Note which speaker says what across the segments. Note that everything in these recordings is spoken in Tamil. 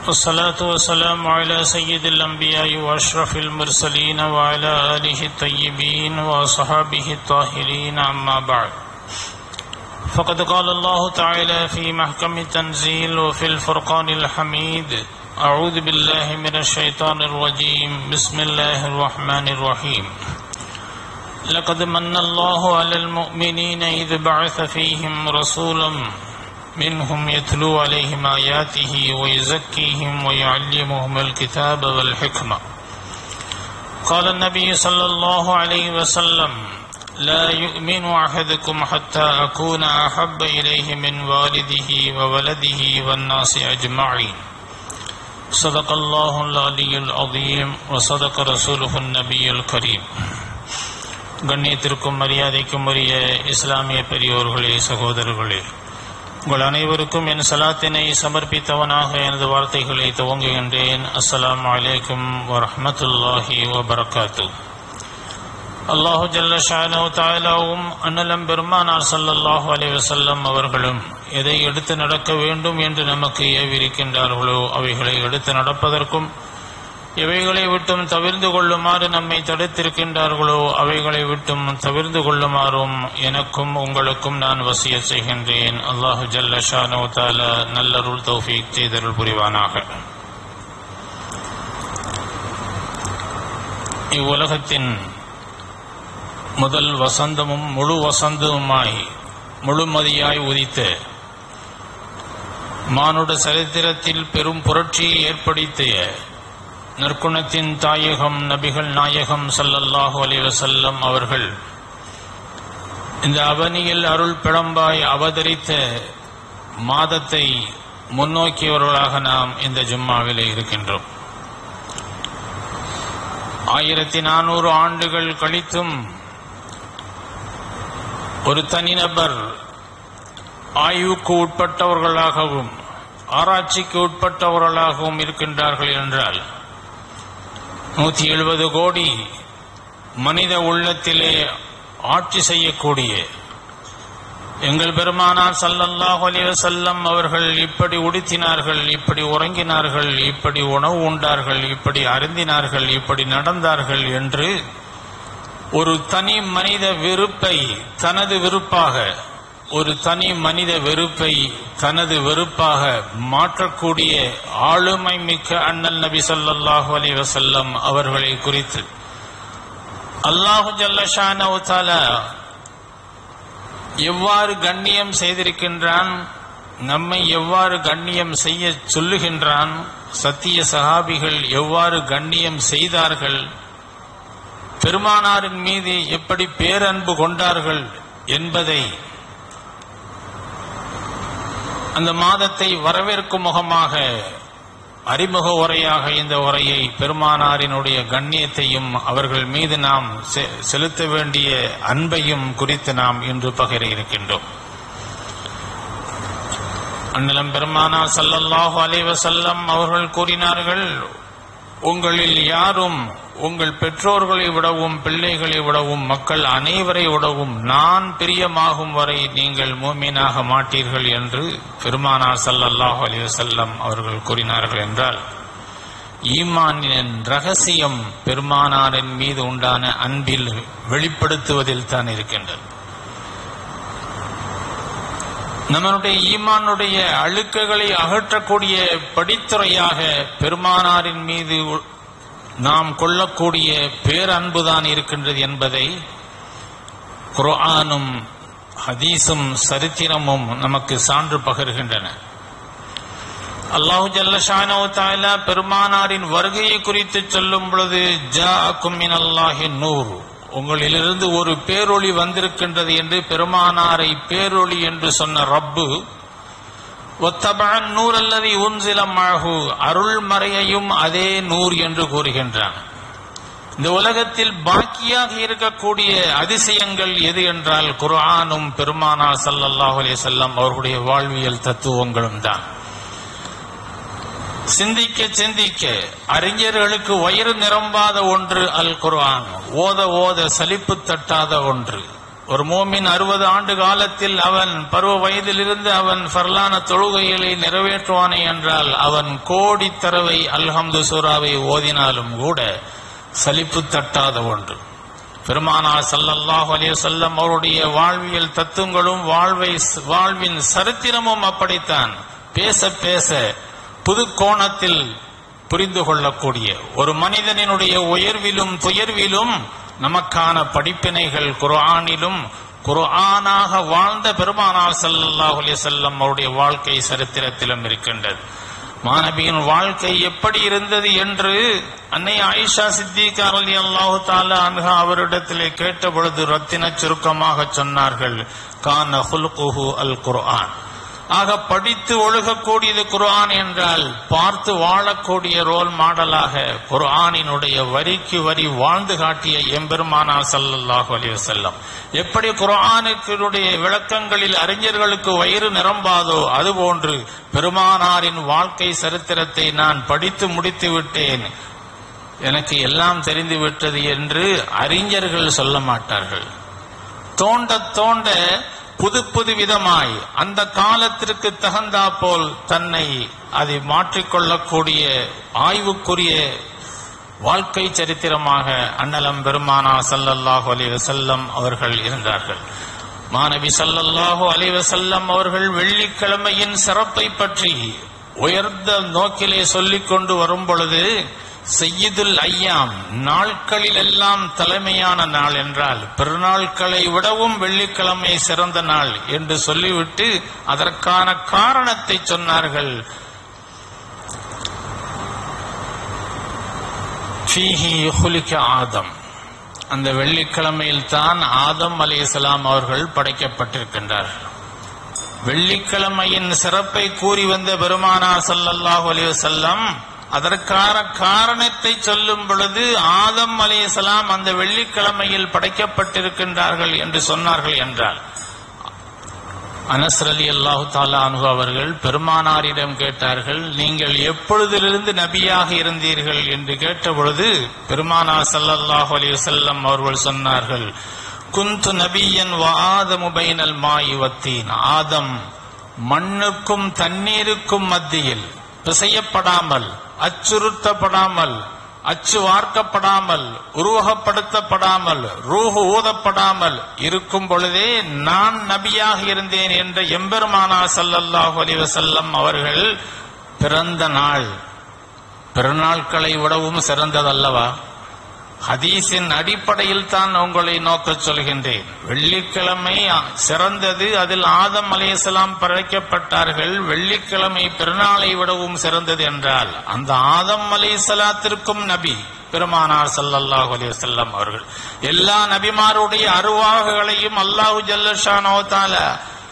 Speaker 1: والصلاة والسلام على سيد الأنبياء وأشرف المرسلين وعلى آله الطيبين وأصحابه الطاهرين أما بعد فقد قال الله تعالى في محكم التنزيل وفي الفرقان الحميد أعوذ بالله من الشيطان الرجيم بسم الله الرحمن الرحيم لقد من الله على المؤمنين إذ بعث فيهم رسولا منهم يتلو عليهم آياته ويزكيهم ويعلمهم الكتاب والحكمة قال النبي صلى الله عليه وسلم لا يؤمن أحدكم حتى أكون أحب إليه من والده وولده والناس أجمعين صدق الله العلي العظيم وصدق رسوله النبي الكريم கண்ணியத்திற்கும் மரியாதைக்கும் உரிய இஸ்லாமிய பெரியோர்களே சகோதரர்களே உங்கள் அனைவருக்கும் என் சலாத்தினை சமர்ப்பித்தவனாக எனது வார்த்தைகளை துவங்குகின்றேன் அஸ்ஸலாமு அலைக்கும் வரஹ்மத்துல்லாஹி வபரகாத்து அல்லாஹு ஜல்ல ஷானோ தாலாவும் அன்னலம் பெருமானார் ஸல்லல்லாஹு அலைஹி வஸல்லம் அவர்களும் எதை எடுத்து நடக்க வேண்டும் என்று நமக்கு ஏவிருக்கின்றார்களோ அவைகளை எடுத்து நடப்பதற்கும் எவைகளை விட்டும் தவிர்ந்து கொள்ளுமாறு நம்மை தடுத்திருக்கின்றார்களோ அவைகளை விட்டும் தவிர்ந்து கொள்ளுமாறும் எனக்கும் உங்களுக்கும் நான் வசிய செய்கின்றேன் அல்லாஹு ஜல்ல ஷானோ தாலா நல்லருள் தௌஃபீக் செய்தருள் புரிவானாக இவ்வுலகத்தின் முதல் வசந்தமும் முழு வசந்தமுமாய் முழுமதியாய் உதித்த மானுட சரித்திரத்தில் பெரும் புரட்சியை ஏற்படுத்திய நற்குணத்தின் தாயகம் நபிகள் நாயகம் சல்லல்லாஹு அலைஹி வஸல்லம் அவர்கள் இந்த அவனியில் அருள் பிழம்பாய் அவதரித்த மாதத்தை முன்னோக்கியவர்களாக நாம் இந்த ஜும்மாவிலே இருக்கின்றோம் ஆயிரத்தி நானூறு ஆண்டுகள் கழித்தும் ஒரு தனிநபர் ஆய்வுக்கு உட்பட்டவர்களாகவும் ஆராய்ச்சிக்கு உட்பட்டவர்களாகவும் இருக்கின்றார்கள் என்றால் நூற்றி எழுபது கோடி மனித உள்ளத்திலே ஆட்சி செய்யக்கூடிய எங்கள் பெருமானார் சல்லல்லாஹு அலைஹி வஸல்லம் அவர்கள் இப்படி உடுத்தினார்கள் இப்படி உறங்கினார்கள் இப்படி உணவு உண்டார்கள் இப்படி அருந்தினார்கள் இப்படி நடந்தார்கள் என்று ஒரு தனி மனித வெறுப்பை தனது வெறுப்பாக ஒரு தனி மனித வெறுப்பை தனது வெறுப்பாக மாற்றக்கூடிய ஆளுமை மிக்க அண்ணல் நபி ஸல்லல்லாஹு அலைஹி வஸல்லம் அவர்களை குறித்து அல்லாஹு ஜல்லஷானஹு தஆலா எவ்வாறு கண்ணியம் செய்திருக்கின்றான் நம்மை எவ்வாறு கண்ணியம் செய்ய சொல்லுகின்றான் சத்திய சகாபிகள் எவ்வாறு கண்ணியம் செய்தார்கள் பெருமானாரின் மீது எப்படி பேரன்பு கொண்டார்கள் என்பதை அந்த மாதத்தை வரவேற்கும் முகமாக அறிமுக உரையாக இந்த உரையை பெருமானாரினுடைய கண்ணியத்தையும் அவர்கள் மீது நாம் செ- செலுத்த வேண்டிய அன்பையும் குறித்து நாம் இன்று பகிர இருக்கின்றோம் அண்ணலம் பெருமானார் ஸல்லல்லாஹு அலைஹி வஸல்லம் அவர்கள் கூறினார்கள் உங்களில் யாரும் உங்கள் பெற்றோர்களை விடவும் பிள்ளைகளை விடவும் மக்கள் அனைவரை விடவும் நான் பிரியமாகும் வரை நீங்கள் மூமீனாக மாட்டீர்கள் என்று பெருமானார் ஸல்லல்லாஹு அலைஹி வஸல்லம் அவர்கள் கூறினார்கள் என்றால் ஈமானின் ரகசியம் பெருமானாரின் மீது உண்டான அன்பில் வெளிப்படுத்துவதில் தான் இருக்கின்றது நம்மளுடைய ஈமானுடைய அழுக்குகளை அகற்றக்கூடிய படித்துறையாக பெருமானாரின் மீது உ- நாம் கொள்ளக்கூடிய பேரன்புதான் இருக்கின்றது என்பதை குர்ஆனும் ஹதீஸும் சரித்திரமும் நமக்கு சான்று பகர்கின்றன அல்லாஹு ஜல்லஷானோ தாலா பெருமானாரின் வருகையை குறித்து சொல்லும் பொழுது ஜாஅக்கும் மினல்லாஹி நூர் உங்களிலிருந்து ஒரு பேரொளி வந்திருக்கின்றது என்று பெருமானாரை பேரொளி என்று சொன்ன ரப்பு ஒத்தபான் நூர் அல்லது உன்சிலமாகு அருள்மறையையும் அதே நூர் என்று கூறுகின்றான் இந்த உலகத்தில் பாக்கியாக இருக்கக்கூடிய அதிசயங்கள் எது என்றால் குர்ஆனும் பெருமானார் ஸல்லல்லாஹு அலைஹி வஸல்லம் அவர்களுடைய வாழ்வியல் தத்துவங்களும் தான் சிந்திக்க சிந்திக்க அறிஞர்களுக்கு வயிறு நிரம்பாத ஒன்று அல் குர்ஆன் ஓத ஓத சலிப்பு தட்டாத ஒன்று ஒரு மோமின் அறுபது ஆண்டு காலத்தில் அவன் பருவ வயதிலிருந்து அவன் ஃபர்லான தொழுகைகளை நிறைவேற்றுவானே என்றால் அவன் கோடி தரவை அல்ஹம்து சூராவை ஓதினாலும் கூட சலிப்பு தட்டாத ஒன்று பெருமானார் ஸல்லல்லாஹு அலைஹி வஸல்லம் அவருடைய வாழ்வியல் தத்துவங்களும் வாழ்வை வாழ்வின் சரித்திரமும் அப்படித்தான் பேச பேச புது கோணத்தில் புரிந்து கொள்ளக்கூடிய ஒரு மனிதனினுடைய உயர்விலும் துயர்விலும் நமக்கான படிப்பினைகள் குர்ஆனிலும் குர்ஆனாக வாழ்ந்த பெருமானார் ஸல்லல்லாஹு அலைஹி வஸல்லம் அவருடைய வாழ்க்கை சரித்திரத்திலும் இருக்கின்றது மாணவியின் வாழ்க்கை எப்படி இருந்தது என்று அன்னை ஆயிஷா சித்திகா ரலியல்லாஹு தஆலா அன்ஹா அவரிடத்திலே கேட்ட பொழுது ரத்தின சுருக்கமாக சொன்னார்கள் கான ஹுல்குஹு அல் குர்ஆன் ஆக படித்து ஒழுகக்கூடியது குர்ஆன் என்றால் பார்த்து வாழக்கூடிய ரோல் மாடலாக குர்ஆனினுடைய வரிக்கு வரி வாழ்ந்து காட்டிய எம்பெருமானார் ஸல்லல்லாஹு அலைஹி வஸல்லம் எப்படி குர்ஆனுடைய விளக்கங்களில் அறிஞர்களுக்கு வயிறு நிரம்பாதோ அதுபோன்று பெருமானாரின் வாழ்க்கை சரித்திரத்தை நான் படித்து முடித்து விட்டேன் எனக்கு எல்லாம் தெரிந்து விட்டது என்று அறிஞர்கள் சொல்ல மாட்டார்கள் தோண்ட தோண்ட புது புது விதமாய் அந்த காலத்திற்கு தகுந்தா போல் தன்னை அதை மாற்றிக்கொள்ளக்கூடிய ஆய்வுக்குரிய வாழ்க்கை சரித்திரமாக அண்ணலம் பெருமானா சல்லல்லாஹு அலைஹி வஸல்லம் அவர்கள் இருந்தார்கள் மாணவி சல்லல்லாஹு அலைஹி வஸல்லம் அவர்கள் வெள்ளிக்கிழமையின் சிறப்பை பற்றி உயர்ந்த நோக்கிலே சொல்லிக் கொண்டு வரும் பொழுது செய்யுதுல் ஐயாம் நாட்களில் எல்லாம் தலைமையான நாள் என்றால் பெருநாட்களை விடவும் வெள்ளிக்கிழமை சிறந்த நாள் என்று சொல்லிவிட்டு அதற்கான காரணத்தை சொன்னார்கள் ஃபீஹி ஹுலிக ஆதம் அந்த வெள்ளிக்கிழமையில் தான் ஆதம் அலைஹிஸ்ஸலாம் அவர்கள் படைக்கப்பட்டிருக்கின்றார்கள் வெள்ளிக்கிழமையின் சிறப்பை கூறி வந்த பெருமானார் ஸல்லல்லாஹு அலைஹி வஸல்லம் அதற்கான காரணத்தை சொல்லும் பொழுது ஆதம் அலைஹிஸ்ஸலாம் அந்த வெள்ளிக்கிழமையில் படைக்கப்பட்டிருக்கின்றார்கள் என்று சொன்னார்கள் என்றால் அனஸ் அலி அல்லாஹு தாலா அனுகு அவர்கள் பெருமானாரிடம் கேட்டார்கள் நீங்கள் எப்பொழுதிலிருந்து நபியாக இருந்தீர்கள் என்று கேட்ட பொழுது பெருமானார் ஸல்லல்லாஹு அலைஹி வஸல்லம் அவர்கள் சொன்னார்கள் குந்து நபியன் வ ஆதமு பைனல் மாயி வத்தீன் ஆதம் மண்ணுக்கும் தண்ணீருக்கும் மத்தியில் பிசையப்படாமல் அச்சுறுத்தப்படாமல் அச்சு வார்க்கப்படாமல் உருவகப்படுத்தப்படாமல் ரூஹு ஊதப்படாமல் இருக்கும் பொழுதே நான் நபியாக இருந்தேன் என்ற எம்பெருமானா ஸல்லல்லாஹு அலைஹி வஸல்லம் அவர்கள் பிறந்த நாள் பிறநாட்களை விடவும் சிறந்ததல்லவா ஹதீஸின் அடிப்படையில் தான் உங்களை நோக்கச் சொல்கின்றேன் வெள்ளிக்கிழமை சிறந்தது அதில் ஆதம் அலையலாம் படைக்கப்பட்டார்கள் வெள்ளிக்கிழமை பெருநாளை விடவும் சிறந்தது என்றால் அந்த ஆதம் அலைசலாத்திற்கும் நபி பெருமானார் ஸல்லல்லாஹு அலைஹி வஸல்லம் அவர்கள் எல்லா நபிமாருடைய அருவாகுகளையும் அல்லாஹு ஜல்லஷானோ தாலா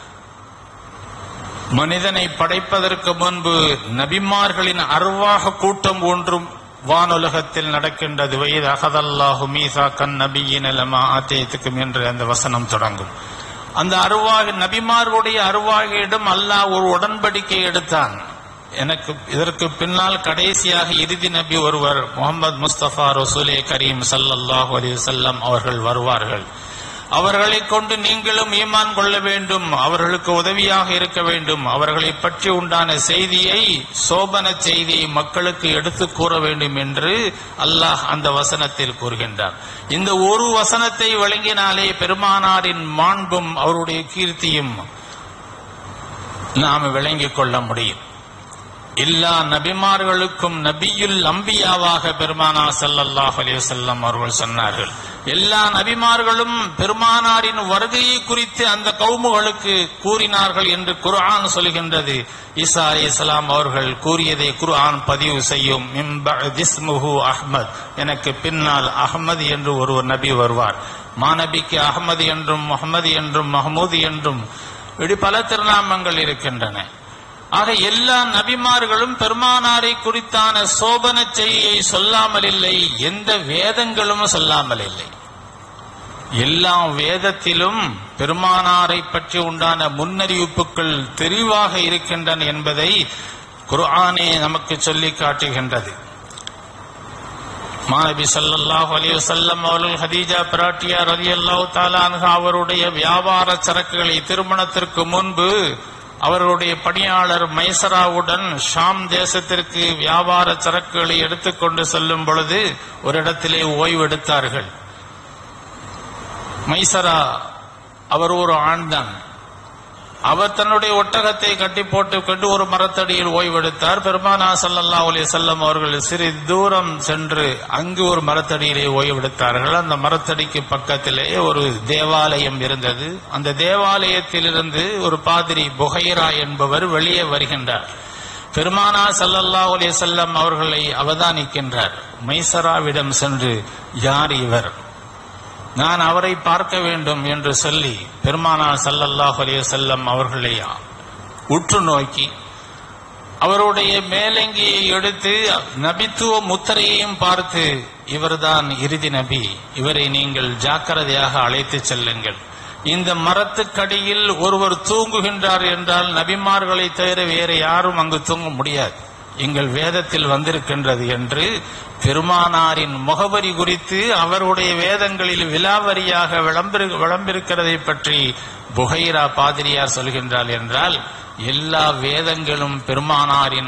Speaker 1: மனிதனை படைப்பதற்கு முன்பு நபிமார்களின் அருவாக கூட்டம் ஒன்றும் வானுலகத்தில் நடக்கின்றது வயது அகதல்லாஹு மீசா கண் நபியின் லமா ஆத்தேத்துக்கும் என்று அந்த வசனம் தொடங்கும் அந்த அருவாக நபிமார்களுடைய அருவாகியிடம் அல்லாஹ் ஒரு உடன்படிக்கை எடுத்தான் எனக்கு இதற்கு பின்னால் கடைசியாக இறுதி நபி ஒருவர் முகமது முஸ்தபா ரசூலே கரீம் சல்லல்லாஹு அலைஹி வஸல்லம் அவர்கள் வருவார்கள் அவர்களை கொண்டு நீங்களும் ஈமான் கொள்ள வேண்டும் அவர்களுக்கு உதவியாக இருக்க வேண்டும் அவர்களை பற்றி உண்டான செய்தியை சோபன செய்தியை மக்களுக்கு எடுத்து கூற வேண்டும் என்று அல்லாஹ் அந்த வசனத்தில் கூறுகின்றார் இந்த ஒரு வசனத்தை வழங்கினாலே பெருமானாரின் மாண்பும் அவருடைய கீர்த்தியும் நாம் விளங்கிக் கொள்ள முடியும் எல்லா நபிமார்களுக்கும் நபியுல் அம்பியாவாக பெருமானா ஸல்லல்லாஹு அலைஹி வஸல்லம் அவர்கள் சொன்னார்கள் எல்லா நபிமார்களும் பெருமானாரின் வருகையை குறித்து அந்த கவுமுகளுக்கு கூறினார்கள் என்று குர்ஆன் சொல்கின்றது ஈசா அலைஹிஸ்ஸலாம் அவர்கள் கூறியதை குர்ஆன் பதிவு செய்யும் மின் பஅதிஸ்முஹு அஹ்மத் எனக்கு பின்னால் அஹ்மத் என்று ஒரு நபி வருவார் மாநபிக்கு அஹ்மது என்றும் முஹம்மது என்றும் மஹமூது என்றும் இப்படி பல திருநாமங்கள் இருக்கின்றன ஆக எல்லா நபிமார்களும் பெருமானாரை குறித்தான சோபன செய்தியை சொல்லாமல் இல்லை எந்த வேதங்களும் சொல்லாமல் இல்லை எல்லா வேதத்திலும் பெருமானாரை பற்றி உண்டான முன்னறிவிப்புகள் தெளிவாக இருக்கின்றன என்பதை குர்ஆனே நமக்கு சொல்லி காட்டுகின்றது மாநபி ஸல்லல்லாஹு அலைஹி வஸல்லம் அவர்கள் ஹதீஜா பிராட்டியா ரலியல்லாஹு தஆலா அன்ஹா அவருடைய வியாபார சரக்குகளை திருமணத்திற்கு முன்பு அவர்களுடைய பணியாளர் மைசராவுடன் ஷாம் தேசத்திற்கு வியாபார சரக்குகளை எடுத்துக்கொண்டு செல்லும் பொழுது ஒரு இடத்திலே ஓய்வெடுத்தார்கள் மைசரா அவர் ஒரு ஆண்தான் அவர் தன்னுடைய ஒட்டகத்தை கட்டி போட்டுக் கொண்டு ஒரு மரத்தடியில் ஓய்வெடுத்தார் பெருமானா ஸல்லல்லாஹு அலைஹி வஸல்லம் அவர்கள் சிறிது தூரம் சென்று அங்கு ஒரு மரத்தடியிலே ஓய்வெடுத்தார்கள் அந்த மரத்தடிக்கு பக்கத்திலே ஒரு தேவாலயம் இருந்தது அந்த தேவாலயத்திலிருந்து ஒரு பாதிரி புகைரா என்பவர் வெளியே வருகின்றார் பெருமானா ஸல்லல்லாஹு அலைஹி வஸல்லம் அவர்களை அவதானிக்கின்றார் மைசராவிடம் சென்று யார் இவர் நான் அவரை பார்க்க வேண்டும் என்று சொல்லி பெருமானார் ஸல்லல்லாஹு அலைஹி வஸல்லம் அவர்களை உற்று நோக்கி அவருடைய மேலங்கியை எடுத்து நபித்துவ முத்திரையையும் பார்த்து இவர்தான் இறுதி நபி இவரை நீங்கள் ஜாக்கிரதையாக அழைத்து செல்லுங்கள் இந்த மரத்துக்கடியில் ஒருவர் தூங்குகின்றார் என்றால் நபிமார்களை தவிர வேறு யாரும் அங்கு தூங்க முடியாது எங்கள் வேதத்தில் வந்திருக்கின்றது என்று பெருமானாரின் முகவரி குறித்து அவருடைய வேதங்களில் விலாவரியாக விளம்பிரு விளம்பிருக்கிறதை பற்றி புகைரா பாதிரியார் சொல்கின்றார் என்றால் எல்லா வேதங்களும் பெருமானாரின்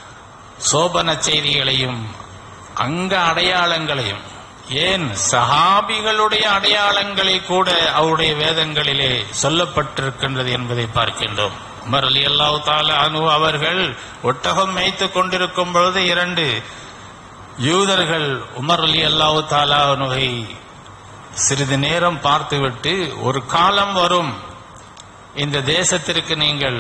Speaker 1: சோபன செய்திகளையும் அங்க அடையாளங்களையும் ஏன் சஹாபிகளுடைய அடையாளங்களை கூட அவருடைய வேதங்களிலே சொல்லப்பட்டிருக்கின்றது என்பதை பார்க்கின்றோம் உமர் அலி அல்லாஹு தாலா அனு அவர்கள் ஒட்டகம் மேய்த்துக் கொண்டிருக்கும் பொழுது இரண்டு யூதர்கள் உமர் அலி அல்லாஹு தாலா அனுவை சிறிது நேரம் பார்த்துவிட்டு ஒரு காலம் வரும் இந்த தேசத்திற்கு நீங்கள்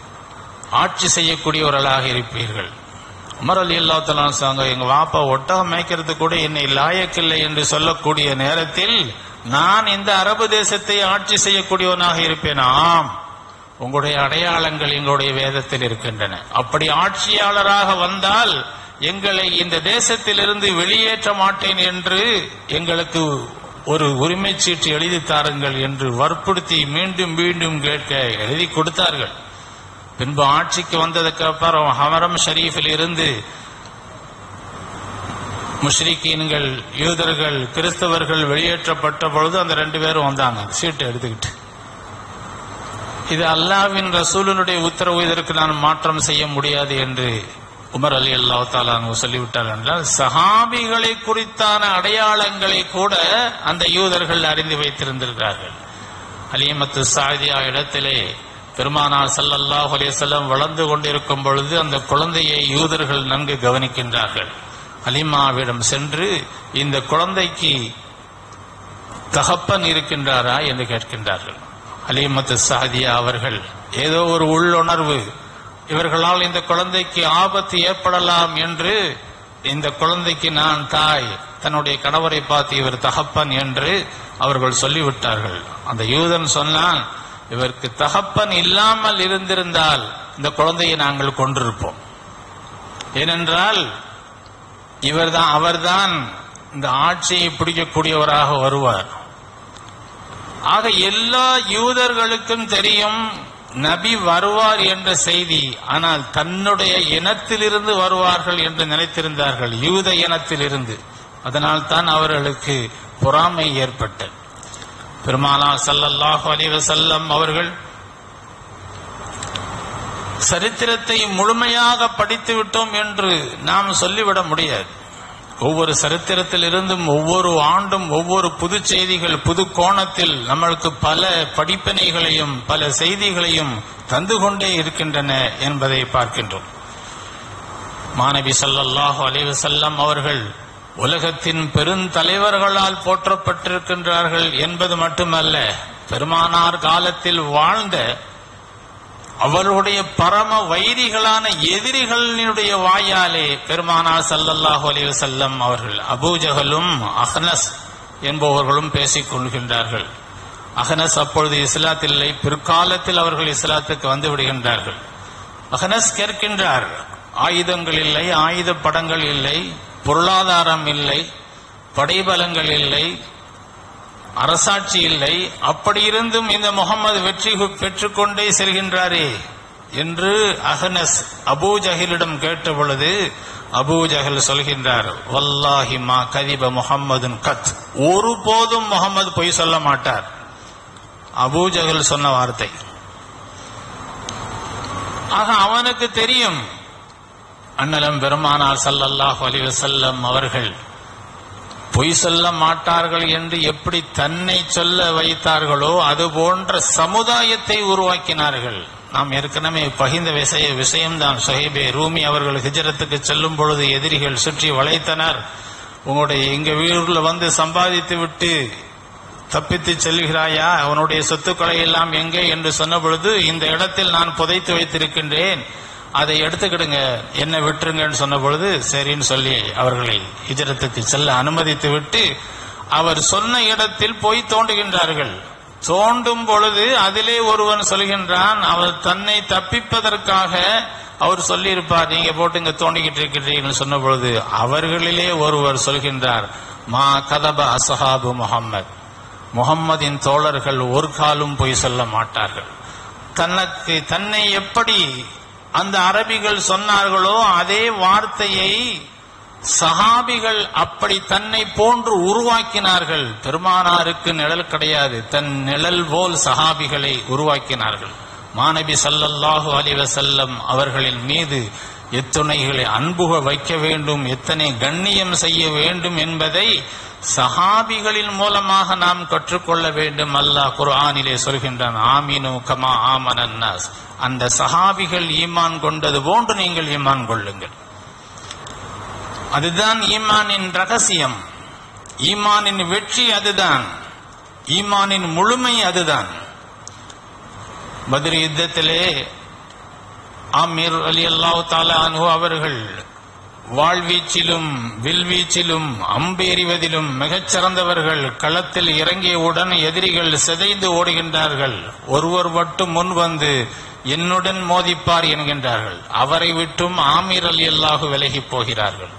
Speaker 1: ஆட்சி செய்யக்கூடியவர்களாக இருப்பீர்கள் உமர் அலி அல்லா சொன்னாங்க எங்க வாப்பா ஒட்டகம் மேய்க்கிறது கூட என்னை லாயக்கில்லை என்று சொல்லக்கூடிய நேரத்தில் நான் இந்த அரபு தேசத்தை ஆட்சி செய்யக்கூடியவனாக இருப்பேன் ஆம் உங்களுடைய அடையாளங்கள் எங்களுடைய வேதத்தில் இருக்கின்றன அப்படி ஆட்சியாளராக வந்தால் எங்களை இந்த தேசத்திலிருந்து வெளியேற்ற மாட்டேன் என்று எங்களுக்கு ஒரு உரிமை சீட்டு எழுதி தாருங்கள் என்று வற்புறுத்தி மீண்டும் மீண்டும் கேட்க எழுதி கொடுத்தார்கள் பின்பு ஆட்சிக்கு வந்ததுக்கு அப்புறம் ஹமரம் ஷரீஃபில் இருந்து முஷ்ரிக்கீன்கள் யூதர்கள் கிறிஸ்தவர்கள் வெளியேற்றப்பட்ட பொழுது அந்த ரெண்டு பேரும் வந்தாங்க சீட்டை எடுத்துக்கிட்டு இது அல்லாவின் ரசூலினுடைய உத்தரவு இதற்கு நான் மாற்றம் செய்ய முடியாது என்று உமர் அலி அல்லாஹ் தாலானு சொல்லிவிட்டார் என்றால் சஹாபிகளை குறித்தான அடையாளங்களை கூட அந்த யூதர்கள் அறிந்து வைத்திருந்திருக்கிறார்கள் அலியமத்து சாதியா இடத்திலே பெருமானார் ஸல்லல்லாஹு அலைஹி வஸல்லம் வளர்ந்து கொண்டிருக்கும் பொழுது அந்த குழந்தையை யூதர்கள் நன்கு கவனிக்கின்றார்கள் அலிமாவிடம் சென்று இந்த குழந்தைக்கு தகப்பன் இருக்கின்றாரா என்று கேட்கின்றார்கள் அலிமத்து சாதியா அவர்கள் ஏதோ ஒரு உள்ளுணர்வு இவர்களால் இந்த குழந்தைக்கு ஆபத்து ஏற்படலாம் என்று இந்த குழந்தைக்கு நான் தாய் தன்னுடைய கணவரை பார்த்து இவர் தகப்பன் என்று அவர்கள் சொல்லிவிட்டார்கள் அந்த யூதன் சொன்னான் இவருக்கு தகப்பன் இல்லாமல் இருந்திருந்தால் இந்த குழந்தையை நாங்கள் கொண்டிருப்போம் ஏனென்றால் இவர்தான் அவர்தான் இந்த ஆட்சியை பிடிக்கக்கூடியவராக வருவார் ஆக எல்லா யூதர்களுக்கும் தெரியும் நபி வருவார் என்ற செய்தி ஆனால் தன்னுடைய இனத்திலிருந்து வருவார்கள் என்று நினைத்திருந்தார்கள் யூத இனத்திலிருந்து அதனால் தான் அவர்களுக்கு பொறாமை ஏற்பட்டது பெருமானா ஸல்லல்லாஹு அலைஹி வஸல்லம் அவர்கள் சரித்திரத்தை முழுமையாக படித்து விட்டோம் என்று நாம் சொல்லிவிட முடியாது ஒவ்வொரு சரித்திரத்திலிருந்தும் ஒவ்வொரு ஆண்டும் ஒவ்வொரு புது செய்திகள் புது கோணத்தில் நம்மளுக்கு பல படிப்பினைகளையும் பல செய்திகளையும் தந்து கொண்டே இருக்கின்றன என்பதை பார்க்கின்றோம் மாணவி ஸல்லல்லாஹு அலைஹி வஸல்லம் அவர்கள் உலகத்தின் பெருந்தலைவர்களால் போற்றப்பட்டிருக்கின்றார்கள் என்பது மட்டுமல்ல பெருமானார் காலத்தில் வாழ்ந்த அவருடைய பரம வைரிகளான எதிரிகளினுடைய வாயாலே பெருமானார் ஸல்லல்லாஹு அலைஹி வஸல்லம் அவர்கள் அபூஜஹலும் அஹ்னஸ் என்பவர்களும் பேசிக் கொள்கின்றார்கள் அஹ்னஸ் அப்பொழுது இஸ்லாத்தில் இல்லை பிற்காலத்தில் அவர்கள் இஸ்லாத்துக்கு வந்து விடுகின்றார்கள் அஹ்னஸ் கேட்கின்றார் ஆயுதங்கள் இல்லை ஆயுத படங்கள் இல்லை பொருளாதாரம் இல்லை படைபலங்கள் இல்லை அரசாட்சி இல்லை அப்படி இருந்தும் இந்த முகமது வெற்றி பெற்றுக்கொண்டே செல்கின்றாரே என்று அஹனஸ் அபூஜஹிலிடம் கேட்ட பொழுது அபூஜஹல் சொல்கின்றார் வல்லாஹி மா கதிப முஹம்மதுன் கத் ஒருபோதும் முகமது பொய் சொல்ல மாட்டார் அபூஜஹல் சொன்ன வார்த்தை ஆக அவனுக்கு தெரியும் அண்ணலம் பெருமானார் ஸல்லல்லாஹு அலைஹி வஸல்லம் அவர்கள் பொய் சொல்ல மாட்டார்கள் என்று எப்படி தன்னை சொல்ல வைத்தார்களோ அது போன்ற சமுதாயத்தை உருவாக்கினார்கள் நாம் ஏற்கனவே பகிர்ந்த விஷய விஷயம்தான் சுஹைபே ரூமி அவர்கள் ஹிஜரத்துக்கு செல்லும் பொழுது எதிரிகள் சுற்றி வளைத்தனர் உங்களுடைய எங்க வீடுல வந்து சம்பாதித்து விட்டு தப்பித்து செல்கிறாயா அவனுடைய சொத்துக்களை எல்லாம் எங்கே என்று சொன்ன பொழுது இந்த இடத்தில் நான் புதைத்து வைத்திருக்கின்றேன் அதை எடுத்துக்கிடுங்க என்ன விட்டுருங்கன்னு சொன்ன பொழுது சரின்னு சொல்லி அவர்களை ஹிஜரத்துக்கு செல்ல அனுமதித்து விட்டு அவர் சொன்ன இடத்தில் போய் தோண்டுகின்றார்கள் தோண்டும் பொழுது அதிலே ஒருவன் சொல்கின்றான் அவர் தன்னை தப்பிப்பதற்காக அவர் சொல்லியிருப்பார் நீங்க போட்டு இங்க தோண்டிக்கிட்டு இருக்கிறீங்கன்னு சொன்ன பொழுது அவர்களிலே ஒருவர் சொல்கின்றார் மா கதப அசஹாபு முகம்மது முகம்மதின் தோழர்கள் ஒரு காலும் பொய் சொல்ல மாட்டார்கள் தனக்கு தன்னை எப்படி அந்த அரபிகள் சொன்னார்களோ அதே வார்த்தையை சஹாபிகள் அப்படி தன்னை போன்று உருவாக்கினார்கள் பெருமானாருக்கு நிழல் கிடையாது தன் நிழல் போல் சஹாபிகளை உருவாக்கினார்கள் மாநபி ஸல்லல்லாஹு அலைஹி வஸல்லம் அவர்களின் மீது எத்துணைகளை அன்புக வைக்க வேண்டும் எத்தனை கண்ணியம் செய்ய வேண்டும் என்பதை சஹாபிகளின் மூலமாக நாம் கற்றுக்கொள்ள வேண்டும் அல்லாஹ் குர்ஆனிலே சொல்கின்றான் ஆமீனு கமா ஆமனன் நாஸ் அந்த சஹாபிகள் ஈமான் கொண்டது போன்று நீங்கள் ஈமான் கொள்ளுங்கள் அதுதான் ஈமானின் ரகசியம் ஈமானின் வெற்றி அதுதான் ஈமானின் முழுமை அதுதான் பத்ரி யுத்தத்திலே ஆமீர் அலி அல்லாஹ் தாலு அவர்கள் வாழ்வீச்சிலும் வில்வீச்சிலும் அம்பெறிவதிலும் மிகச் சிறந்தவர்கள் களத்தில் இறங்கியவுடன் எதிரிகள் சிதைந்து ஓடுகின்றார்கள் ஒருவர் மட்டும் முன் வந்து என்னுடன் மோதிப்பார் என்கின்றார்கள் அவரை விட்டும் ஆமீர் அலி அல்லாஹு விலகி போகிறார்கள்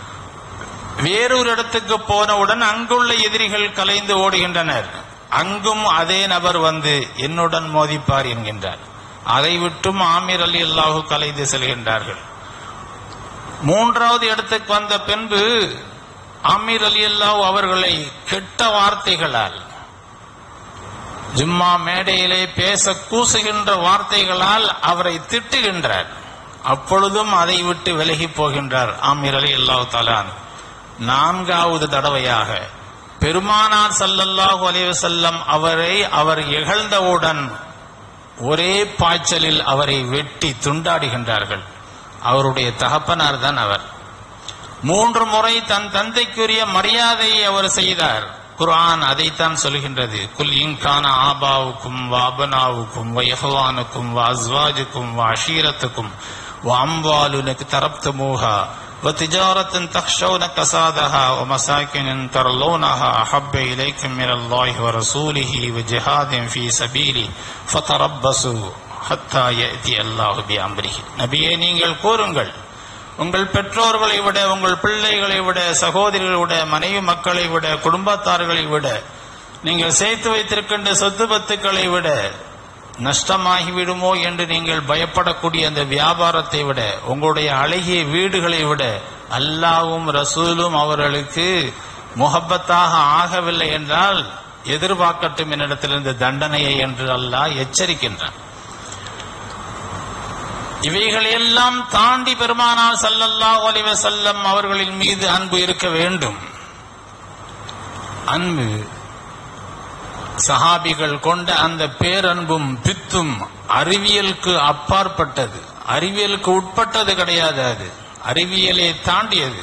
Speaker 1: வேறொரு இடத்துக்கு போனவுடன் அங்குள்ள எதிரிகள் கலைந்து ஓடுகின்றனர் அங்கும் அதே நபர் வந்து என்னுடன் மோதிப்பார் என்கின்றார் அதை விட்டும் ஆமீர் அலி அல்லாஹு கலைந்து செல்கின்றார்கள் மூன்றாவது இடத்துக்கு வந்த பின்பு ஆமீர் அலி அல்லாஹ் அவர்களை கெட்ட வார்த்தைகளால் ஜும்மா மேடையிலே பேச கூசுகின்ற வார்த்தைகளால் அவரை திட்டுகின்றார் அப்பொழுதும் அதை விட்டு விலகி போகின்றார் ஆமீர் அலி அல்லாஹ் தாலான் நான்காவது தடவையாக பெருமானார் ஸல்லல்லாஹு அலைஹி வஸல்லம் அவரை அவர் இகழ்ந்தவுடன் ஒரே பாய்ச்சலில் அவரை வெட்டி துண்டாடுகின்றார்கள் அவருடைய தகப்பனார் தான் அவர் மூன்று முறை தன் தந்தைக்குரிய மரியாதையை அவர் செய்தார் குர்ஆன் அதைத்தான் சொல்கின்றது குல் இன்கான ஆபாவுக்கும் வாபனாவுக்கும் வயஹவானுக்கும் வஸ்வாஜுக்கும் வஷீரத்துக்கும் وأموال اقترفتموها وتجارة تخشون كسادها ومساكن ترلونها أحب إليكم من الله ورسوله وجهاد في سبيله فتربصوا حتى يأتي الله بأمره நபியே நீங்கள் கூறுங்கள் உங்கள் பெற்றோர்களை விட உங்கள் பிள்ளைகளை விட சகோதரிகளை விட மனைவி மக்களை விட குடும்பத்தார்களை விட நீங்கள் சேர்த்து வைத்திருக்கின்ற சொத்து பத்துக்களை விட நஷ்டமாகிவிடுமோ என்று நீங்கள் பயப்படக்கூடிய அந்த வியாபாரத்தை விட உங்களுடைய அழகிய வீடுகளை விட அல்லாவும் ரசூலும் அவர்களுக்கு முகப்பத்தாக ஆகவில்லை என்றால் எதிர்பார்க்கட்டும் என்னிடத்திலிருந்து தண்டனையை என்று அல்லாஹ் எச்சரிக்கின்றான் இவைகளையெல்லாம் தாண்டி பெருமானார் ஸல்லல்லாஹு அலைஹி வஸல்லம் அவர்களின் மீது அன்பு இருக்க வேண்டும் அன்பு சஹாபிகள் கொண்ட அந்த பேரன்பும் பித்தும் அறிவியலுக்கு அப்பாற்பட்டது அறிவியலுக்கு உட்பட்டது கிடையாது அது அறிவியலை தாண்டியது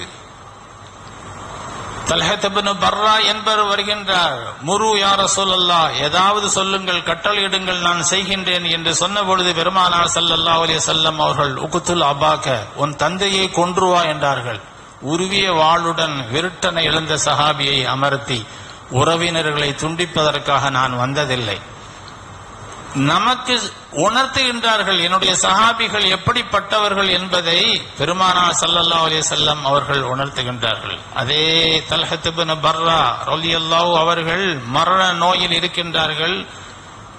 Speaker 1: தல்ஹத்தபின் பர்ரா என்பவர் வருகின்றார் முரு யார சொல்லல்லா ஏதாவது சொல்லுங்கள் கட்டளையிடுங்கள் நான் செய்கின்றேன் என்று சொன்ன பொழுது பெருமானார் ஸல்லல்லாஹு அலைஹி வஸல்லம் அவர்கள் உகுத்துல் அபாக்க உன் தந்தையை கொன்றுவா என்றார்கள் உருவிய வாளுடன் விருட்டனை இழந்த சஹாபியை அமர்த்தி உறவினர்களை துண்டிப்பதற்காக நான் வந்ததில்லை நமக்கு உணர்த்துகின்றார்கள் என்னுடைய சஹாபிகள் எப்படிப்பட்டவர்கள் என்பதை பெருமானார் ஸல்லல்லாஹு அலைஹி வஸல்லம் அவர்கள் உணர்த்துகின்றார்கள் அதே தல்ஹத் இப்னு பர்ரா ரலியல்லாஹு அவர்கள் மரண நோயில் இருக்கின்றார்கள்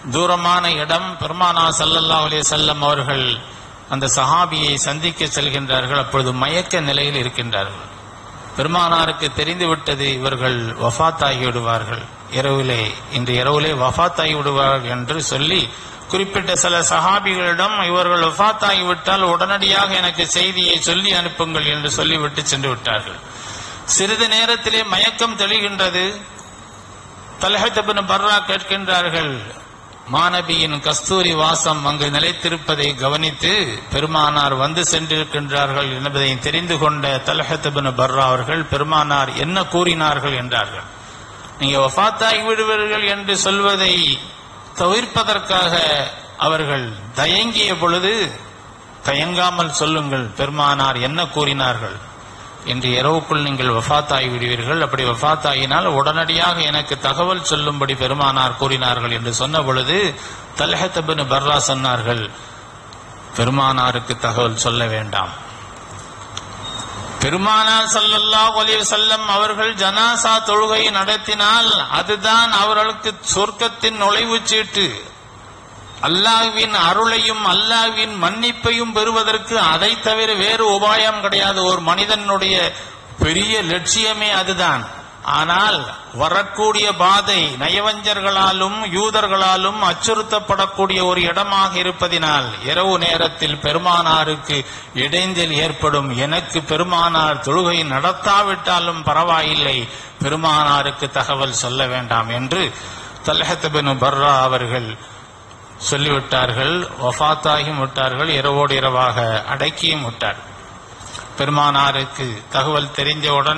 Speaker 1: தூரமான இடம் பெருமானா ஸல்லல்லாஹு அலைஹி வஸல்லம் அவர்கள் அந்த சஹாபியை சந்திக்க செல்கின்றார்கள் அப்பொழுது மயக்க நிலையில் இருக்கின்றார்கள் பெருமானாருக்கு தெரிந்துவிட்டது இவர்கள் வஃபாத்தாகி விடுவார்கள் இரவிலே இன்று இரவிலே வஃபாத்தாகி விடுவார்கள் என்று சொல்லி குறிப்பிட்ட சில சஹாபிகளிடம் இவர்கள் வஃபாத்தாகி விட்டால் உடனடியாக எனக்கு செய்தியை சொல்லி அனுப்புங்கள் என்று சொல்லிவிட்டு சென்று விட்டார்கள் சிறிது நேரத்திலே மயக்கம் தெளிகின்றது தலஹத்தபின் பர்ரா கேட்கின்றார்கள் மாணவியின் கஸ்தூரி வாசம் அங்கு நிலைத்திருப்பதை கவனித்து பெருமானார் வந்து சென்றிருக்கின்றார்கள் என்பதை தெரிந்து கொண்ட தலஹத்தபின் பர்ரா அவர்கள் பெருமானார் என்ன கூறினார்கள் என்றார்கள் நீங்க வஃத்தாகி விடுவீர்கள் என்று சொல்வதை தவிர்ப்பதற்காக அவர்கள் தயங்கிய பொழுது தயங்காமல் சொல்லுங்கள் பெருமானார் என்ன கூறினார்கள் இன்று இரவுக்குள் நீங்கள் வஃத்தாகி விடுவீர்கள் அப்படி வஃத்தாகினால் உடனடியாக எனக்கு தகவல் சொல்லும்படி பெருமானார் கூறினார்கள் என்று சொன்ன பொழுது தல்ஹத்தபின் பர்ரா சொன்னார்கள் பெருமானாருக்கு தகவல் சொல்ல வேண்டாம் பெருமானார் ஸல்லல்லாஹு அலைஹி வஸல்லம் அவர்கள் ஜனாசா தொழுகை நடத்தினால் அதுதான் அவர்களுக்கு சொர்க்கத்தின் நுழைவுச் சீட்டு அல்லாஹ்வின் அருளையும் அல்லாஹ்வின் மன்னிப்பையும் பெறுவதற்கு அதை தவிர வேறு உபாயம் கிடையாது ஒரு மனிதனுடைய பெரிய லட்சியமே அதுதான் ஆனால் வரக்கூடிய பாதை நயவஞ்சர்களாலும் யூதர்களாலும் அச்சுறுத்தப்படக்கூடிய ஒரு இடமாக இருப்பதினால் இரவு நேரத்தில் பெருமானாருக்கு இடைஞ்சல் ஏற்படும் எனக்கு பெருமானார் தொழுகை நடத்தாவிட்டாலும் பரவாயில்லை பெருமானாருக்கு தகவல் சொல்ல வேண்டாம் என்று தல்ஹத்தபின் பர்ரா அவர்கள் சொல்லிவிட்டார்கள் வஃத்தாகியும் விட்டார்கள் இரவோடு இரவாக அடக்கியும் விட்டார் பெருமானாருக்கு தகவல் தெரிந்தவுடன்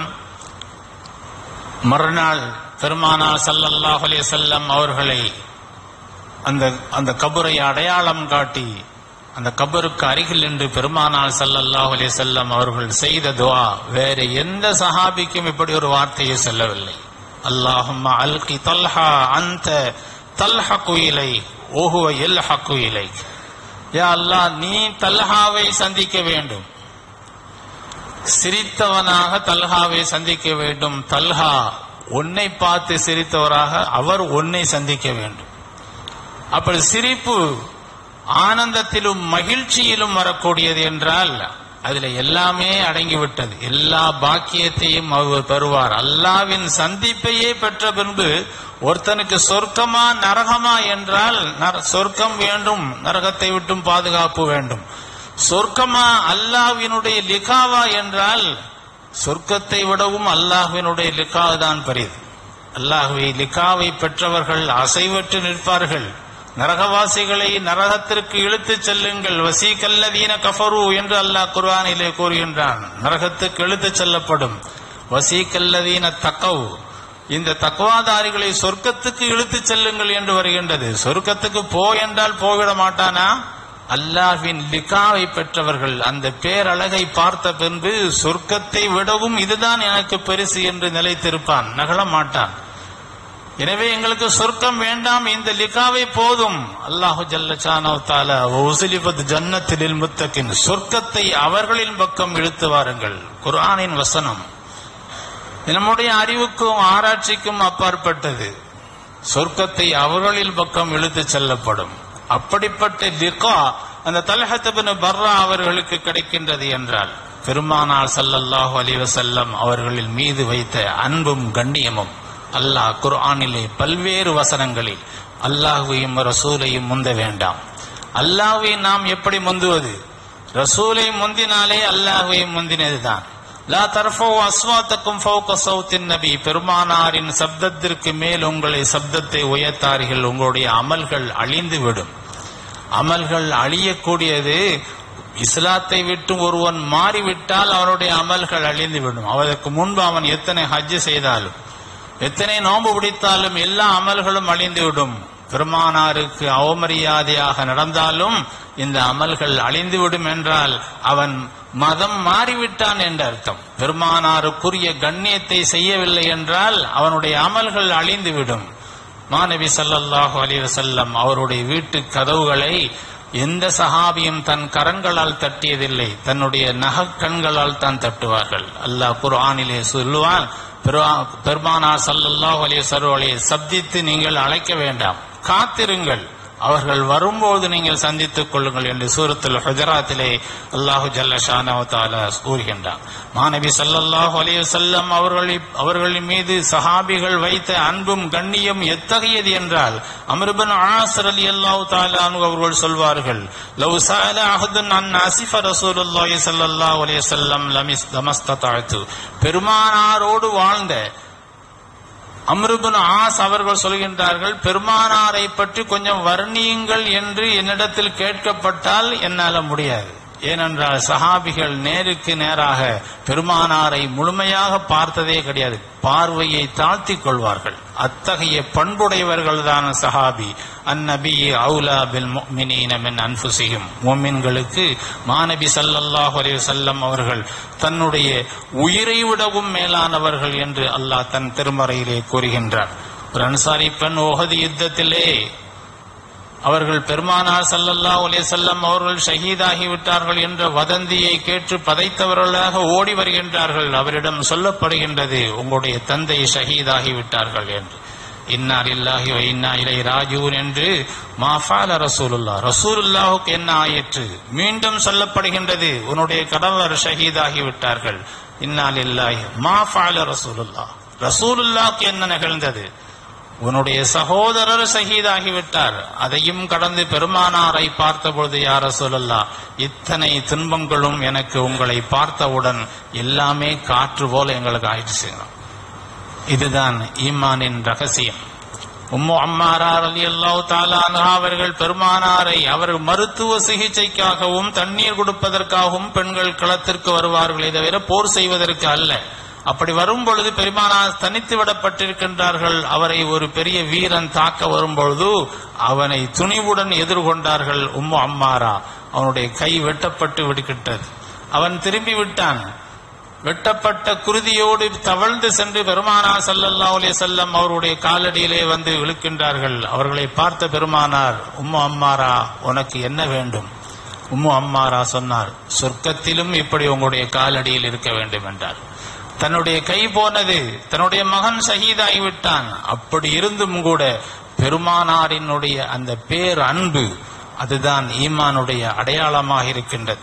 Speaker 1: மறுநாள் பெருமானார் ஸல்லல்லாஹு அலைஹி வஸல்லம் அவர்களை அந்த அந்த கபரை அடையாளம் காட்டி அந்த கபருக்கு அருகில் நின்று பெருமானார் ஸல்லல்லாஹு அலைஹி வஸல்லம் அவர்கள் செய்த துஆ வேற எந்த சஹாபிக்கும் இப்படி ஒரு வார்த்தையை சொல்லவில்லை அல்லாஹும்ம அல்கி தல்ஹா அந்த தல்ஹகு இலை ஓஹுவ எல்ஹகு இலை யா அல்லாஹ் நீ தல்ஹாவை சந்திக்க வேண்டும் சிரித்தவனாக தல்ஹாவை சந்திக்க வேண்டும் தல்ஹா உன்னை பார்த்து சிரித்தவராக அவர் உன்னை சந்திக்க வேண்டும் அப்படி சிரிப்பு ஆனந்தத்திலும் மகிழ்ச்சியிலும் வரக்கூடியது என்றால் அதுல எல்லாமே அடங்கிவிட்டது எல்லா பாக்கியத்தையும் அவர் பெறுவார் அல்லாவின் சந்திப்பையே பெற்ற பின்பு ஒருத்தனுக்கு சொர்க்கமா நரகமா என்றால் நர- சொர்க்கம் வேண்டும் நரகத்தை விட்டும் பாதுகாப்பு வேண்டும் சொர்க்கமா அல்லாஹ்வினுடைய லிகாவா என்றால் சொர்க்கத்தை விடவும் அல்லாஹ்வினுடைய லிகா தான் பெரியது அல்லாஹ்வை லிகாவை பெற்றவர்கள் அசைவற்று நிற்பார்கள் நரகவாசிகளை நரகத்திற்கு இழுத்துச் செல்லுங்கள் வசீகல்லதீன கஃபரு என்று அல்லாஹ் குர்ஆனிலே கூறுகின்றான் நரகத்துக்கு இழுத்துச் செல்லப்படும் வசீகல்லதீன தக்கவ் இந்த தக்குவாதாரிகளை சொர்க்கத்துக்கு இழுத்துச் செல்லுங்கள் என்று வருகின்றது சொர்க்கத்துக்கு போ என்றால் போய்விட மாட்டானா அல்லாஹ்வின் லிகாவை பெற்றவர்கள் அந்த பேரழகை பார்த்த பின்பு சொர்க்கத்தை விடவும் இதுதான் எனக்கு பெருசு என்று நிலைத்திருப்பான் நகல மாட்டான் எனவே எங்களுக்கு சொர்க்கம் வேண்டாம் இந்த லிகாவை போதும் அல்லாஹு ஜல்லச்சானோ தாலா உசிலிபத் ஜன்னத்திலில் முத்தக்கின் சொர்க்கத்தை அவர்களின் பக்கம் இழுத்து வாருங்கள் குர்ஆனின் வசனம் இது நம்முடைய அறிவுக்கும் ஆராய்ச்சிக்கும் அப்பாற்பட்டது சொர்க்கத்தை அவர்களின் பக்கம் இழுத்து செல்லப்படும் அப்படிப்பட்ட லிகா அந்த தலஹத்தபின் பர்ரா அவர்களுக்கு கிடைக்கின்றது என்றால் பெருமானார் ஸல்லல்லாஹு அலைஹி வஸல்லம் அவர்களின் மீது வைத்த அன்பும் கண்ணியமும் அல்லாஹ் குர்ஆனிலே பல்வேறு வசனங்களில் அல்லாஹ்வையும் ரசூலையும் முந்த வேண்டாம் அல்லாஹ்வை நாம் எப்படி முந்துவது ரசூலை முந்தினாலே அல்லாஹ்வை முந்தினதுதான் லா தர்ஃபோ அஸ்வாத்தக்கும் ஃபௌக சௌத்தின் நபி பெருமானாரின் சப்தத்திற்கு மேல் உங்களை சப்தத்தை உயர்த்தார்கள் உங்களுடைய அமல்கள் அழிந்து விடும் அமல்கள் அழியக்கூடியது இஸ்லாத்தை விட்டு ஒருவன் மாறிவிட்டால் அவனுடைய அமல்கள் அழிந்து விடும் அதற்கு முன்பு அவன் எத்தனை ஹஜ் செய்தாலும் எத்தனை நோன்பு பிடித்தாலும் எல்லா அமல்களும் அழிந்துவிடும் பெருமானாருக்கு அவமரியாதையாக நடந்தாலும் இந்த அமல்கள் அழிந்துவிடும் என்றால் அவன் மதம் மாறிவிட்டான் என்ற அர்த்தம் பெருமானாருக்குரிய கண்ணியத்தை செய்யவில்லை என்றால் அவனுடைய அமல்கள் அழிந்துவிடும் மாநபி ஸல்லல்லாஹு அலைஹி வஸல்லம் அவருடைய வீட்டு கதவுகளை எந்த சஹாபியும் தன் கரங்களால் தட்டியதில்லை தன்னுடைய நகக்கண்களால் தான் தட்டுவார்கள் அல்லாஹ் குர்ஆனிலே சொல்லுவான் பெருமானார் ஸல்லல்லாஹு அலைஹி வஸல்லம் சப்தித்து நீங்கள் அழைக்க வேண்டாம் காத்திருங்கள் அவர்கள் வரும்போது நீங்கள் சந்தித்துக் கொள்ளுங்கள் என்று சூரத்துல் ஹுஜராத்திலே அல்லாஹு ஜல்ல ஷானவ தாலா கூறுகின்றார் மாணவி ஸல்லல்லாஹு அலைஹி வஸல்லம் அவர்களை அவர்களின் மீது சஹாபிகள் வைத்த அன்பும் கண்ணியம் எத்தகையது என்றால் அம்ருபின் ஆசர் அலி அல்லாஹு தாலா அன்ஹு அவர்கள் சொல்வார்கள் லவ் சஅல அஹதுன் அன் அசிஃப ரசூலுல்லாஹி ஸல்லல்லாஹு அலைஹி வஸல்லம் லமிஸ் லமஸ்ததஅது பெருமானாரோடு வாழ்ந்த அம்ருபின் ஆஸ் அவர்கள் சொல்கின்றார்கள் பெருமானாரை பற்றி கொஞ்சம் வர்ணியுங்கள் என்று என்னிடத்தில் கேட்கப்பட்டால் என்னால முடியாது ஏனென்றால் சஹாபிகள் நேருக்கு நேராக பெருமானாரை முழுமையாக பார்த்ததே கிடையாது பார்வையை தாழ்த்திக் கொள்வார்கள் அத்தகைய பண்புடையவர்கள் தான் சஹாபி அந்நபி அவுலா பில் முஃமினீன மின் அன்ஃபுசிஹிம் முஃமின்களுக்கு மாநபி ஸல்லல்லாஹு அலைஹி வஸல்லம் அவர்கள் தன்னுடைய உயிரை விடவும் மேலானவர்கள் என்று அல்லாஹ் தன் திருமறையிலே கூறுகின்றார் ஒரு அன்சாரி பெண் ஓஹது யுத்தத்திலே அவர்கள் பெருமானார் ஸல்லல்லாஹு அலைஹி வஸல்லம் அவர்கள் ஷஹீதாகி விட்டார்கள் என்ற வதந்தியை கேட்டு பதைத்தவர்களாக ஓடி வருகின்றார்கள் அவரிடம் சொல்லப்படுகின்றது உங்களுடைய தந்தை ஷஹீதாகி விட்டார்கள் என்று இன்னா லில்லாஹி வ இன்னா இலை ராஜூன் என்று மாஃபால ரசூலுல்லாஹ் ரசூலுல்லாஹுக்கு என்ன ஆயிற்று மீண்டும் சொல்லப்படுகின்றது உன்னுடைய கணவர் ஷஹீதாகி விட்டார்கள் இன்னா லில்லாஹி மாஃபால ரசூலுல்லாஹ் ரசூலுல்லாஹுக்கு என்ன நிகழ்ந்தது உன்னுடைய சகோதரர் ஷஹீதாகிவிட்டார் அதையும் கடந்து பெருமானாரை பார்த்தபொழுது யார சொல்லல்லா இத்தனை துன்பங்களும் எனக்கு உங்களை பார்த்தவுடன் எல்லாமே காற்று போல எங்களுக்கு ஆயிடுச்சு இதுதான் ஈமானின் ரகசியம் உம்மு அம்மாரார் அலி அல்லாஹ் தாலான்ஹா அவர்கள் பெருமானாரை அவர் மருத்துவ சிகிச்சைக்காகவும் தண்ணீர் கொடுப்பதற்காகவும் பெண்கள் களத்திற்கு வருவார்களே தவிர போர் செய்வதற்கு அல்ல அப்படி வரும் பொழுது பெருமானார் தனித்து விடப்பட்டிருக்கின்றார்கள் அவரை ஒரு பெரிய வீரன் தாக்க வரும்பொழுது அவனை துணிவுடன் எதிர்கொண்டார்கள் உம்மு அம்மாரா அவனுடைய கை வெட்டப்பட்டு விடுகின்றது அவன் திரும்பி விட்டான் வெட்டப்பட்ட குருதியோடு தவழ்ந்து சென்று பெருமானா சல்லல்லா அலைஹி செல்லம் அவருடைய காலடியிலே வந்து விழுக்கின்றார்கள் அவர்களை பார்த்த பெருமானார் உம்மு அம்மாரா உனக்கு என்ன வேண்டும் உம்மு அம்மாரா சொன்னார் சொர்க்கத்திலும் இப்படி உங்களுடைய காலடியில் இருக்க வேண்டும் என்றார் தன்னுடைய கை போனது தன்னுடைய மகன் ஷஹீதாகிவிட்டான் அப்படி இருந்தும் கூட பெருமானாரினுடைய அந்த பேர் அன்பு அதுதான் ஈமானுடைய அடையாளமாக இருக்கின்றது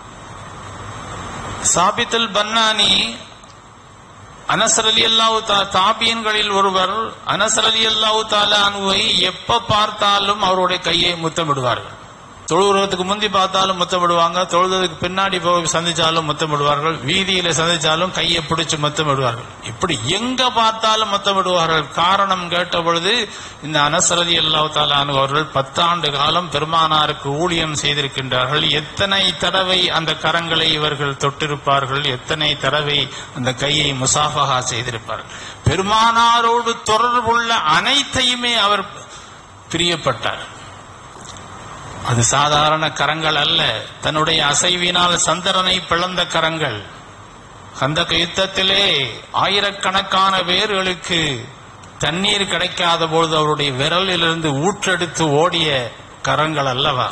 Speaker 1: சாபித்துல் பன்னானி அனசர் அலி அல்லாஹு தாபியன்களில் ஒருவர் அனசர் அலி அல்லாஹு தாலானுவை எப்ப பார்த்தாலும் அவருடைய கையை முத்தமிடுவார்கள் தொழுகிறதுக்கு முந்தி பார்த்தாலும் முத்தமிடுவாங்க தொழுதுக்கு பின்னாடி போய் சந்திச்சாலும் முத்தமிடுவார்கள் வீதியில சந்திச்சாலும் கையை பிடிச்சு முத்தமிடுவார்கள் இப்படி எங்க பார்த்தாலும் முத்தமிடுவார்கள் காரணம் கேட்ட பொழுது இந்த அனசரதி அல்லாஹ் தாலானு அவர்கள் பத்தாண்டு காலம் பெருமானாருக்கு ஊழியம் செய்திருக்கின்றார்கள் எத்தனை தடவை அந்த கரங்களை இவர்கள் தொட்டிருப்பார்கள் எத்தனை தடவை அந்த கையை முசாஃபகா செய்திருப்பார்கள் பெருமானாரோடு தொடர்புள்ள அனைத்தையுமே அவர் பிரியப்பட்டார் அது சாதாரண கரங்கள் அல்ல தன்னுடைய அசைவினால் சந்திரனை பிளந்த கரங்கள் அந்த யுத்தத்திலே ஆயிரக்கணக்கான பேர்களுக்கு தண்ணீர் கிடைக்காத பொழுது அவருடைய விரலிலிருந்து ஊற்றெடுத்து ஓடிய கரங்கள் அல்லவா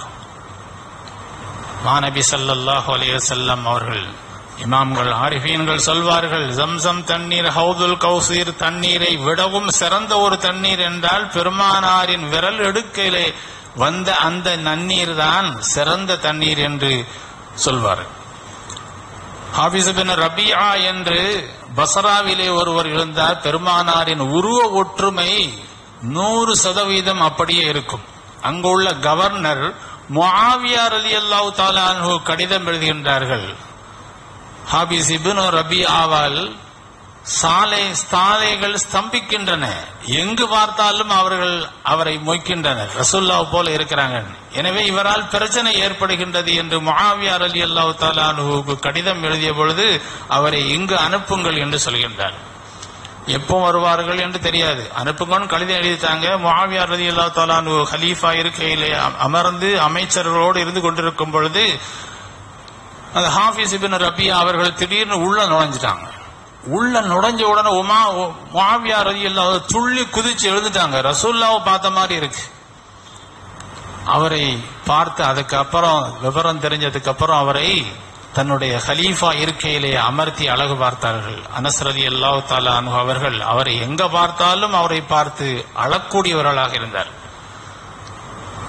Speaker 1: மாநபி ஸல்லல்லாஹு அலைஹி வஸல்லம் அவர்கள் இமாம்கள் ஆரிஃபீன்கள் சொல்வார்கள் ஜம்சம் தண்ணீர் ஹவுதுல் கௌசீர் தண்ணீரை விடவும் சிறந்த ஒரு தண்ணீர் என்றால் பெருமானாரின் விரல் எடுக்கையிலே வந்த அந்த நன்னீர் தான் சிறந்த தண்ணீர் என்று சொல்வார்கள் ஹாபிஸ் பின் ரபியா என்று பசராவிலே ஒருவர் இருந்தார் பெருமானாரின் உருவ ஒற்றுமை நூறு சதவீதம் அப்படியே இருக்கும் அங்குள்ள கவர்னர் முஆவியார் அலி அல்லாஹு தாலானு கடிதம் எழுதுகின்றார்கள் ஹாபிஸ் இபின் ரபியாவால் சாலை சாலைகள் ஸ்தம்பிக்கின்றன எங்கு பார்த்தாலும் அவர்கள் அவரை மொய்க்கின்றனர் ரசுல்லா போல இருக்கிறாங்க எனவே இவரால் பிரச்சனை ஏற்படுகின்றது என்று முஆவியார் அலி அல்லாஹு தாலானுக்கு கடிதம் எழுதிய பொழுது அவரை இங்கு அனுப்புங்கள் என்று சொல்கின்றார் எப்போ வருவார்கள் என்று தெரியாது அனுப்புங்கன்னு கடிதம் எழுதிட்டாங்க முஆவியார் ரதி அல்லா தாலானு ஹலீஃபா இருக்கையிலே அ- அமர்ந்து அமைச்சர்களோடு இருந்து கொண்டிருக்கும் பொழுது அந்த ஹாஃபிஸ் இபின் ரபியா அவர்கள் திடீர்னு உள்ள நுழைஞ்சிட்டாங்க உள்ள நுழைஞ்ச உடனே உமா முஆவியா ரதி துள்ளி குதிச்சு எழுந்துட்டாங்க ரசூல்லாவை பார்த்த மாதிரி இருக்கு அவரை பார்த்து அதுக்கப்புறம் விவரம் தெரிஞ்சதுக்கு அப்புறம் அவரை தன்னுடைய ஹலீஃபா இருக்கையிலே அமர்த்தி அழகு பார்த்தார்கள் அனஸ்ரதி அல்லாஹ் தாலா அவர்கள் அவரை எங்க பார்த்தாலும் அவரை பார்த்து அழக்கூடியவர்களாக இருந்தார்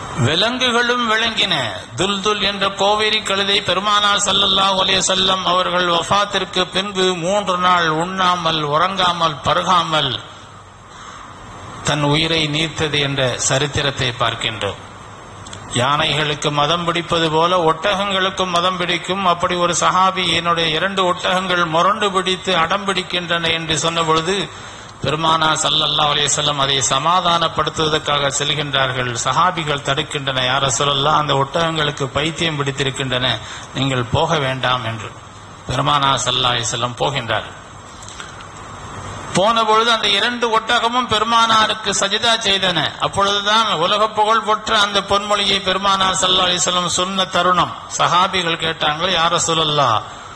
Speaker 1: விலங்குகளும் விளங்கின துல்துல் என்ற கோவேரி கழுதை பெருமானார் ஸல்லல்லாஹு அலைஹி வஸல்லம் அவர்கள் வஃபாத்திற்கு பின்பு மூன்று நாள் உண்ணாமல் உறங்காமல் பருகாமல் தன் உயிரை நீர்த்தது என்ற சரித்திரத்தை பார்க்கின்றோம் யானைகளுக்கு மதம் பிடிப்பது போல ஒட்டகங்களுக்கும் மதம் பிடிக்கும் அப்படி ஒரு சஹாபி என்னுடைய இரண்டு ஒட்டகங்கள் முரண்டு பிடித்து அடம் பிடிக்கின்றன என்று சொன்ன பொழுது பெருமானா சல்லல்லா அலையம் அதை சமாதானப்படுத்துவதற்காக செல்கின்றார்கள் சஹாபிகள் தடுக்கின்றன யார சொல்லலாம் அந்த ஒட்டகங்களுக்கு பைத்தியம் பிடித்திருக்கின்றன நீங்கள் போக வேண்டாம் என்று பெருமானா சல்லா அலிசல்லம் போகின்றார் போன பொழுது அந்த இரண்டு ஒட்டகமும் பெருமானாருக்கு சஜிதா செய்தன அப்பொழுதுதான் உலக புகழ் பெற்ற அந்த பொன்மொழியை பெருமானார் சல்லா அலிஸ்லம் சொன்ன தருணம் சஹாபிகள் கேட்டாங்க யார சொல்லல்லா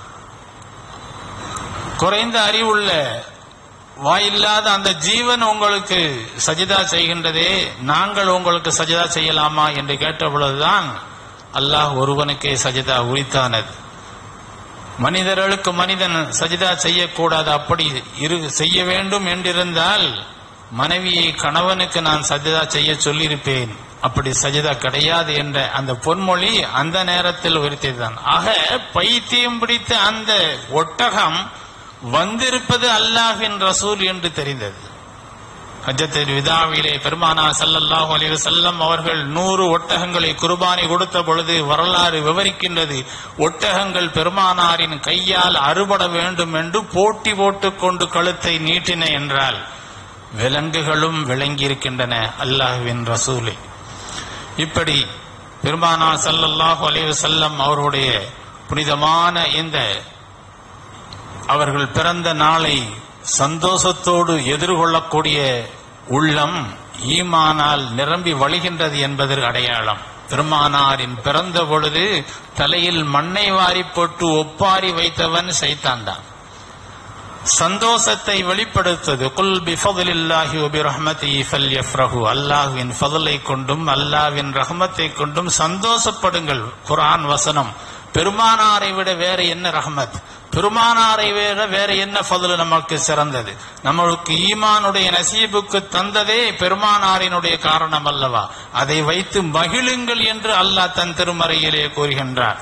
Speaker 1: குறைந்த அறிவுள்ள வாயில்லாத அந்த ஜீவன் உங்களுக்கு சஜிதா செய்கின்றதே நாங்கள் உங்களுக்கு சஜிதா செய்யலாமா என்று கேட்ட பொழுதுதான் அல்லாஹ் ஒருவனுக்கே சஜிதா உரித்தானது மனிதர்களுக்கு மனிதன் சஜிதா செய்யக்கூடாது அப்படி இரு செய்ய வேண்டும் என்றிருந்தால் மனைவியை கணவனுக்கு நான் சஜிதா செய்ய சொல்லியிருப்பேன் அப்படி சஜிதா கிடையாது என்ற அந்த பொன்மொழி அந்த நேரத்தில் உரித்ததுதான் ஆக பைத்தியம் பிடித்த அந்த ஒட்டகம் வந்திருப்பது அல்லாஹின் ரசூல் என்று தெரிந்தது ஹஜ்ஜத்தில் விதாவிலே பெருமானா சல்லல்லாஹு அலைஹி வஸல்லம் அவர்கள் நூறு ஒட்டகங்களை குர்பானி கொடுத்த பொழுது வரலாறு விவரிக்கின்றது ஒட்டகங்கள் பெருமானாரின் கையால் அறுபட வேண்டும் என்று போட்டி போட்டுக் கொண்டு கழுத்தை நீட்டின என்றால் விலங்குகளும் விளங்கியிருக்கின்றன அல்லாஹுவின் ரசூலை இப்படி பெருமானா சல்லல்லாஹு அலைஹி வஸல்லம் அவருடைய புனிதமான இந்த அவர்கள் பிறந்த நாளை சந்தோஷத்தோடு எதிர்கொள்ளக்கூடிய உள்ளம் ஈமானால் நிரம்பி வழிகின்றது என்பதற்கு அடையாளம் பெருமானாரின் பிறந்த பொழுது தலையில் மண்ணை வாரி போட்டு ஒப்பாரி வைத்தவன் சைத்தான் தான் சந்தோஷத்தை வெளிப்படுத்துவது குல் பிஃபதுலில்லாஹி வபி ரஹ்மதி ஃபல்யஃப்ரஹு அல்லாஹ்வின் ஃபضலை கொண்டும் அல்லாஹ்வின் ரஹமத்தை கொண்டும் சந்தோஷப்படுங்கள் குர்ஆன் வசனம் பெருமானாரை விட வேற என்ன ரஹமத் பெருமானாரை விட வேற என்ன ஃபضல் நமக்கு சிறந்தது நம்மளுக்கு ஈமானுடைய நசீபுக்கு தந்ததே பெருமானாரினுடைய காரணம் அல்லவா அதை வைத்து மகிழுங்கள் என்று அல்லாஹ் தன் திருமறையிலே கூறுகின்றார்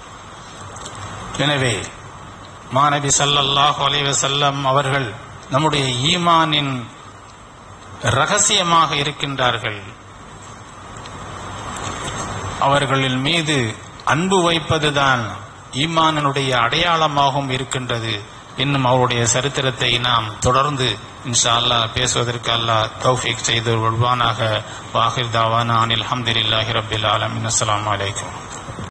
Speaker 1: எனவே மாநபி ஸல்லல்லாஹு அலைஹி வஸல்லம் அவர்கள் நம்முடைய ஈமானின் ரகசியமாக இருக்கின்றார்கள் அவர்களின் மீது அன்பு வைப்பதுதான் ஈமானினுடைய அடையாளமாகவும் இருக்கின்றது இன்னும் அவருடைய சரித்திரத்தை நாம் தொடர்ந்து இன்ஷா அல்லாஹ் பேசுவதற்கு அல்லாஹ் தௌஃபீக் செய்து கொள்வானாக வாஹிர் தாவானா அனில் அல்ஹம்துலில்லாஹி ரப்பில் ஆலமீன் அஸ்ஸலாமு அலைக்கும்